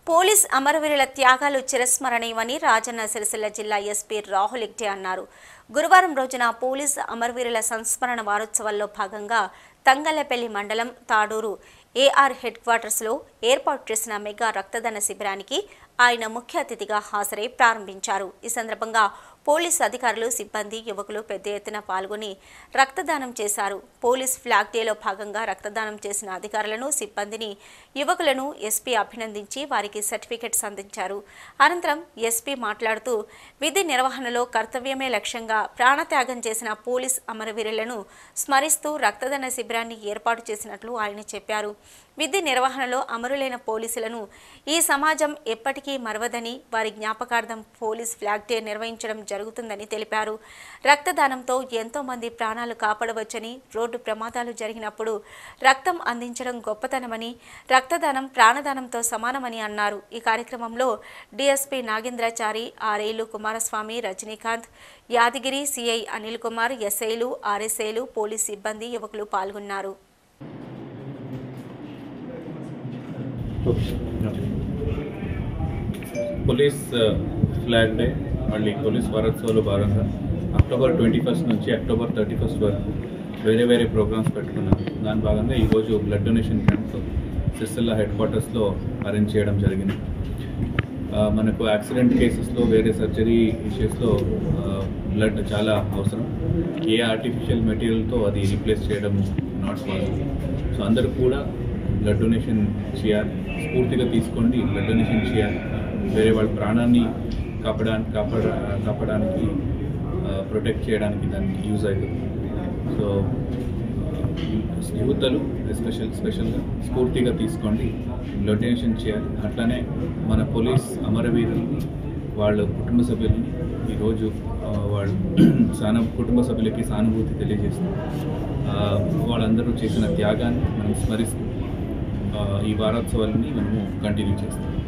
police అమరవీరుల త్యాగాలు చిరస్మరణీయమని రాజన్న సిరిసిల్ల జిల్లా ఎస్పీ రాహుల్ ఇగ్టే అన్నారు గురువారం రోజున పోలీస్ అమరవీరుల సంస్మరణ వారోత్సవాల్లో భాగంగా తంగళ్లపల్లి మండలం తాడూరు ఏఆర్ హెడ్ క్వార్టర్స్లో ఏర్పాటు చేసిన మెగా రక్తదాన శిబిరానికి ఆయన ముఖ్య అతిథిగా హాజరై ప్రారంభించారు ఈ సందర్భంగా పోలీస్ అధికారులు సిబ్బంది యువకులు పెద్ద ఎత్తున పాల్గొని రక్తదానం చేశారు పోలీస్ ఫ్లాగ్ డేలో భాగంగా రక్తదానం చేసిన అధికారులను సిబ్బందిని యువకులను ఎస్పీ అభినందించి వారికి సర్టిఫికెట్స్ అందించారు అనంతరం ఎస్పీ మాట్లాడుతూ విధి నిర్వహణలో కర్తవ్యమే లక్ష్యంగా ప్రాణత్యాగం చేసిన పోలీస్ అమరవీరులను స్మరిస్తూ రక్తదాన శిబిరాన్ని ఏర్పాటు చేసినట్లు ఆయన చెప్పారు విధి నిర్వహణలో అమరులైన పోలీసులను ఈ సమాజం ఎప్పటికీ మరవదని వారి జ్ఞాపకార్థం పోలీస్ ఫ్లాగ్ డే నిర్వహించడం జరుగుతుందని తెలిపారు రక్తదానంతో ఎంతో మంది ప్రాణాలు కాపాడవచ్చని రోడ్డు ప్రమాదాలు జరిగినప్పుడు రక్తం అందించడం గొప్పతనమని రక్తదానం ప్రాణదానంతో సమానమని అన్నారు ఈ కార్యక్రమంలో డిఎస్పీ నాగేంద్రాచారి ఆర్ఏలు కుమారస్వామి రజనీకాంత్ యాదగిరి సిఐ అనిల్ కుమార్ ఎస్ఐలు ఆర్ఎస్ఐలు పోలీస్ సిబ్బంది యువకులు పాల్గొన్నారు పోలీస్ ఫ్లాగ్ డే మళ్ళీ పోలీస్ వారోత్సవాలు భాగంగా అక్టోబర్ ట్వంటీ ఫస్ట్ నుంచి అక్టోబర్ థర్టీ ఫస్ట్ వరకు వేరే వేరే ప్రోగ్రామ్స్ పెట్టుకున్నాం దాని భాగంగా ఈరోజు blood donation camp Sircilla head క్వార్టర్స్లో అరేంజ్ చేయడం జరిగింది ఆ, మనకు యాక్సిడెంట్ కేసెస్లో వేరే సర్జరీ ఇష్యూస్లో బ్లడ్ చాలా అవసరం ఏ ఆర్టిఫిషియల్ మెటీరియల్తో అది రీప్లేస్ చేయడం నాట్ పాసిబుల్ సో అందరూ కూడా బ్లడ్ డొనేషన్ చేయాలి స్ఫూర్తిగా తీసుకోండి బ్లడ్ డొనేషన్ చేయాలి వేరే వాళ్ళ ప్రాణాన్ని కాపాడానికి కాపాడ కాపాడడానికి ప్రొటెక్ట్ చేయడానికి దానికి యూజ్ అవుతుంది సో యువతలు ఎస్పెషల్ స్పెషల్గా స్ఫూర్తిగా తీసుకోండి బ్లడ్ డొనేషన్ చేయాలి అట్లానే మన పోలీస్ అమరవీరుల్ని వాళ్ళ కుటుంబ సభ్యులని ఈరోజు ఆ, వాళ్ళ సాన కుటుంబ సభ్యులకి సానుభూతి తెలియజేస్తూ ఆ, వాళ్ళందరూ చేసిన త్యాగాన్ని మనం స్మరిస్తూ ఆ, ఈ వారోత్సవాలని మనము కంటిన్యూ చేస్తాం